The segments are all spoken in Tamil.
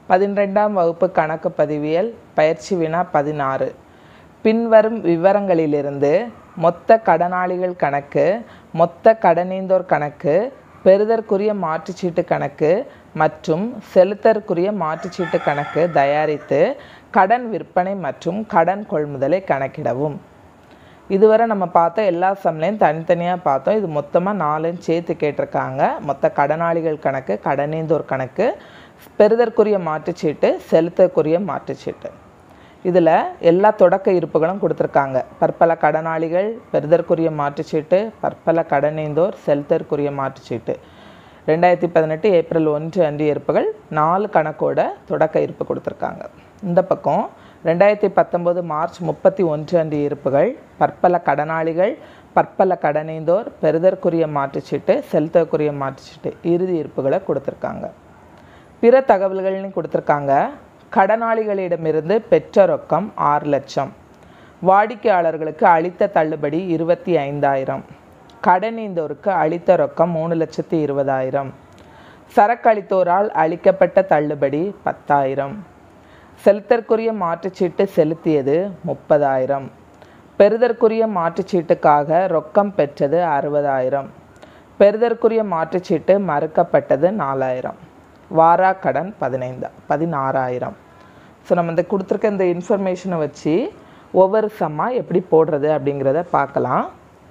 பதினெண்டாம் வகுப்பு கணக்கு பதிவியல் பயிற்சி வினா பதினாறு பின்வரும் விவரங்களிலிருந்து மொத்த கடனாளிகள் கணக்கு மொத்த கடனீந்தோர் கணக்கு பெறுதற்குரிய மாற்றுச்சீட்டு கணக்கு மற்றும் செலுத்தற்குரிய மாற்றுச்சீட்டு கணக்கு தயாரித்து கடன் விற்பனை மற்றும் கடன் கொள்முதலை கணக்கிடவும் இதுவரை நம்ம பார்த்த எல்லா சம்லையும் தனித்தனியாக பார்த்தோம் இது மொத்தமாக நாலுன்னு சேர்த்து கேட்டிருக்காங்க மொத்த கடனாளிகள் கணக்கு கடனீந்தோர் கணக்கு பெறுதற்குரிய மாற்றுச்சீட்டு செலுத்தற்குரிய மாற்றுச்சீட்டு இதில் எல்லா தொடக்க இருப்புகளும் கொடுத்துருக்காங்க பற்பல கடனாளிகள் பெறுதற்குரிய மாற்றுச்சீட்டு பற்பல கடனீந்தோர் செலுத்தற்குரிய மாற்றுச்சீட்டு ரெண்டாயிரத்தி பதினெட்டு ஏப்ரல் ஒன்று அன்று இருப்புகள் நாலு கணக்கோட தொடக்க இருப்பு கொடுத்துருக்காங்க இந்த பக்கம் ரெண்டாயிரத்தி பத்தொம்போது மார்ச் முப்பத்தி ஒன்று அன்று இருப்புகள் பற்பல கடனாளிகள் பற்பல கடனீந்தோர் பெறுதற்குரிய மாற்றுச்சீட்டு செலுத்தற்குரிய மாற்றுச்சீட்டு இறுதி இருப்புகளை கொடுத்துருக்காங்க பிற தகவல்கள்னு கொடுத்துருக்காங்க கடனாளிகளிடமிருந்து பெற்ற ரொக்கம் ஆறு லட்சம் வாடிக்கையாளர்களுக்கு அளித்த தள்ளுபடி இருபத்தி ஐந்தாயிரம் கடனீந்தோருக்கு அளித்த ரொக்கம் மூணு லட்சத்தி இருபதாயிரம் சரக்களித்தோரால் அளிக்கப்பட்ட தள்ளுபடி பத்தாயிரம் செலுத்தற்குரிய மாற்றுச்சீட்டு செலுத்தியது முப்பதாயிரம் பெறுதற்குரிய மாற்றுச்சீட்டுக்காக ரொக்கம் பெற்றது அறுபதாயிரம் பெறுதற்குரிய மாற்றுச்சீட்டு மறுக்கப்பட்டது நாலாயிரம் வாரா கடன் பதினைந்தா பதினாறாயிரம் ஸோ நம்ம இந்த கொடுத்துருக்க இந்த இன்ஃபர்மேஷனை வச்சு ஒவ்வொரு சம்மாக எப்படி போடுறது அப்படிங்கிறத பார்க்கலாம்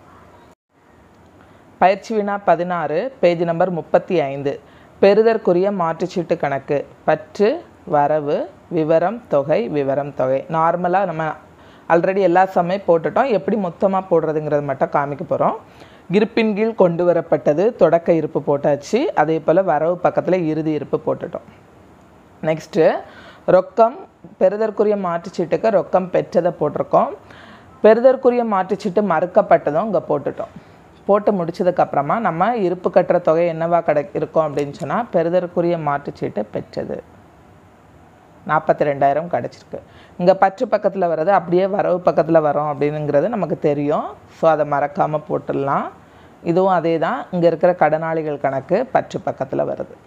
பயிற்சி வினா பதினாறு பேஜ் நம்பர் முப்பத்தி ஐந்து பெறுதற்குரிய மாற்றுச்சீட்டு கணக்கு பற்று வரவு விவரம் தொகை விவரம் தொகை நார்மலாக நம்ம ஆல்ரெடி எல்லா சமயம் போட்டுட்டோம் எப்படி மொத்தமாக போடுறதுங்கிறது மட்டும் காமிக்க போகிறோம் இருப்பின் கீழ் கொண்டு வரப்பட்டது தொடக்க இருப்பு போட்டாச்சு அதே போல் வரவு பக்கத்தில் இறுதி இருப்பு போட்டுட்டோம் நெக்ஸ்ட்டு ரொக்கம் பெறுதற்குரிய மாற்றுச்சீட்டுக்கு ரொக்கம் பெற்றதை போட்டிருக்கோம் பெறுதற்குரிய மாற்றுச்சீட்டு மறுக்கப்பட்டதும் இங்கே போட்டுட்டோம் போட்டு முடிச்சதுக்கப்புறமா நம்ம இருப்பு கட்டுற தொகை என்னவா கிடை இருக்கும் அப்படின்னு சொன்னால் பெறுதற்குரிய மாற்றுச்சீட்டு பெற்றது நாற்பத்தி ரெண்டாயிரம் கிடச்சிருக்கு இங்கே பற்று பக்கத்தில் வர்றது அப்படியே வரவு பக்கத்தில் வரும் அப்படிங்கிறது நமக்கு தெரியும் ஸோ அதை மறக்காமல் போட்டுடலாம் இதுவும் அதே தான் இங்கே இருக்கிற கடனாளிகள் கணக்கு பற்று பக்கத்தில் வருது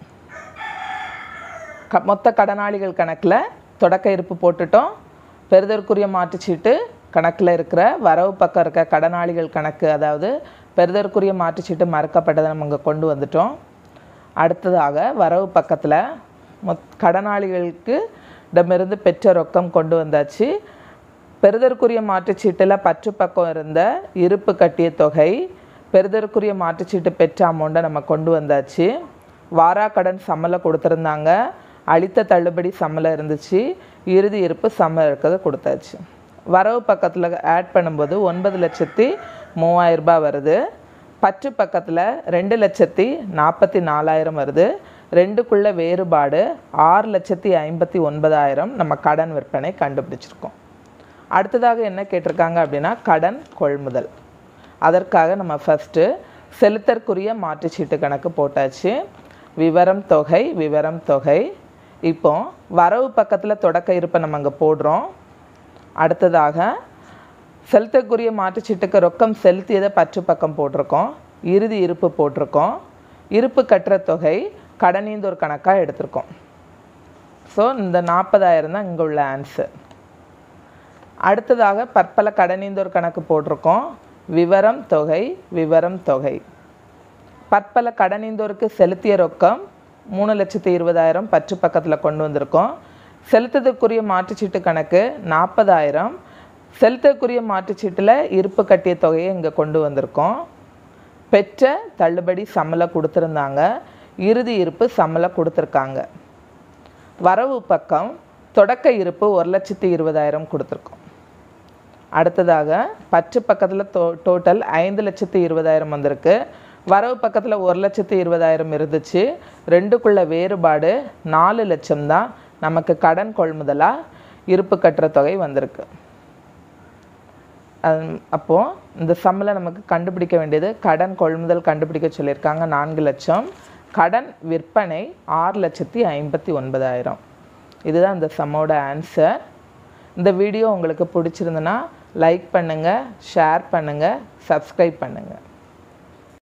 க மொத்த கடனாளிகள் கணக்கில் தொடக்க இருப்பு போட்டுட்டோம் பெறுதற்குரிய மாற்றுச்சீட்டு கணக்கில் இருக்கிற வரவு பக்கம் இருக்க கடனாளிகள் கணக்கு அதாவது பெறுதற்குரிய மாற்றுச்சீட்டு மறுக்கப்பட்டதை நம்ம இங்கே கொண்டு வந்துட்டோம் அடுத்ததாக வரவு பக்கத்தில் மொத் கடனாளிகளுக்கு இடமிருந்து பெற்ற ரொக்கம் கொண்டு வந்தாச்சு பெறுதற்குரிய மாற்றுச்சீட்டில் பற்று பக்கம் இருந்த இருப்பு கட்டிய தொகை பெறுதற்குரிய மாற்றுச்சீட்டு பெற்ற அமௌண்ட்டை நம்ம கொண்டு வந்தாச்சு வாரா கடன் சம்மலை கொடுத்துருந்தாங்க அளித்த தள்ளுபடி சம்மலை இருந்துச்சு இறுதி இருப்பு சம்மலை இருக்கிறத கொடுத்தாச்சு வரவு பக்கத்தில் ஆட் பண்ணும்போது ஒன்பது லட்சத்தி மூவாயிரம் ரூபாய் வருது பற்று பக்கத்தில் ரெண்டு லட்சத்தி நாற்பத்தி நாலாயிரம் வருது ரெண்டுக்குள்ள வேறுபாடு ஆறு லட்சத்தி ஐம்பத்தி ஒன்பதாயிரம் நம்ம கடன் விற்பனை கண்டுபிடிச்சிருக்கோம் அடுத்ததாக என்ன கேட்டிருக்காங்க அப்படின்னா கடன் கொள்முதல் அதற்காக நம்ம ஃபஸ்ட்டு செலுத்தற்குரிய மாற்றுச்சீட்டு கணக்கு போட்டாச்சு விவரம் தொகை விவரம் தொகை இப்போ வரவு பக்கத்தில் தொடக்க இருப்பை நம்ம அங்கே போடுறோம் அடுத்ததாக செலுத்தற்குரிய மாற்றுச்சீட்டுக்கு ரொக்கம் செலுத்தியதை பற்று பக்கம் போட்டிருக்கோம் இறுதி இருப்பு போட்டிருக்கோம் இருப்பு கட்டுற தொகை கடனீந்தோர் கணக்காக எடுத்திருக்கோம் ஸோ இந்த நாற்பதாயிரம் தான் இங்கே உள்ள ஆன்சர் அடுத்ததாக பற்பல கடனீந்தோர் கணக்கு போட்டிருக்கோம் விவரம் தொகை விவரம் தொகை பற்பல கடனீந்தோருக்கு செலுத்திய ரொக்கம் மூணு லட்சத்தி இருபதாயிரம் பற்று பக்கத்தில் கொண்டு வந்திருக்கோம் செலுத்ததுக்குரிய மாற்றுச்சீட்டு கணக்கு நாற்பதாயிரம் செலுத்தக்குரிய மாற்றுச்சீட்டில் இருப்பு கட்டிய தொகையை இங்கே கொண்டு வந்திருக்கோம் பெற்ற தள்ளுபடி சம்மலை கொடுத்துருந்தாங்க இறுதி இருப்பு சம்மலை கொடுத்துருக்காங்க வரவு பக்கம் தொடக்க இருப்பு ஒரு லட்சத்தி இருபதாயிரம் கொடுத்துருக்கோம் அடுத்ததாக பற்று பக்கத்தில் டோ டோட்டல் ஐந்து லட்சத்தி இருபதாயிரம் வந்திருக்கு வரவு பக்கத்தில் ஒரு லட்சத்தி இருபதாயிரம் இருந்துச்சு ரெண்டுக்குள்ள வேறுபாடு நாலு லட்சம் தான் நமக்கு கடன் கொள்முதலாக இருப்பு கட்டுற தொகை வந்திருக்கு அப்போது இந்த சம்மில் நமக்கு கண்டுபிடிக்க வேண்டியது கடன் கொள்முதல் கண்டுபிடிக்க சொல்லியிருக்காங்க நான்கு லட்சம் கடன் விற்பனை ஆறு லட்சத்தி ஐம்பத்தி ஒன்பதாயிரம் இதுதான் இந்த சம்மோட ஆன்சர் இந்த வீடியோ உங்களுக்கு பிடிச்சிருந்துன்னா லைக் பண்ணுங்கள் ஷேர் பண்ணுங்கள் சப்ஸ்கிரைப் பண்ணுங்கள்